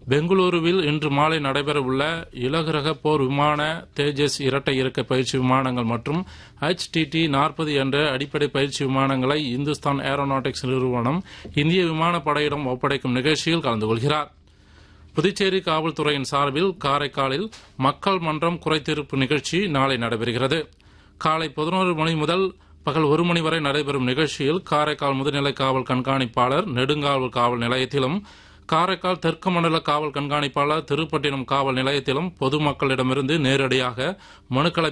பெங்களூருவில் இன்று மாலை நடைபெறவுள்ள இலகுரக போர் விமான தேஜஸ் இரட்டை இறக்க பயிற்சி விமானங்கள் மற்றும் HTT நாற்பது என்ற அடிப்படை பயிற்சி விமானங்களை இந்துஸ்தான் ஏரோநாட்டிக்ஸ் நிறுவனம் இந்திய விமானப்படையிடம் ஒப்படைக்கும் நிகழ்ச்சியில் கலந்து கொள்கிறார் புதுச்சேரி காவல்துறையின் சார்பில் காரைக்காலில் மக்கள் மன்றம் குறைதீர்ப்பு நிகழ்ச்சி நாளை நடைபெறுகிறது காலை பதினோரு மணி முதல் பகல் ஒரு மணி வரை நடைபெறும் நிகழ்ச்சியில் காரைக்கால் முதுநிலை காவல் கண்காணிப்பாளர் நெடுங்காவல் காவல் நிலையத்திலும் காரைக்கால் தெற்கு மண்டல காவல் கண்காணிப்பாளர் திருப்பட்டினம் காவல் நிலையத்திலும் பொதுமக்களிடமிருந்து நேரடியாக மனுக்களை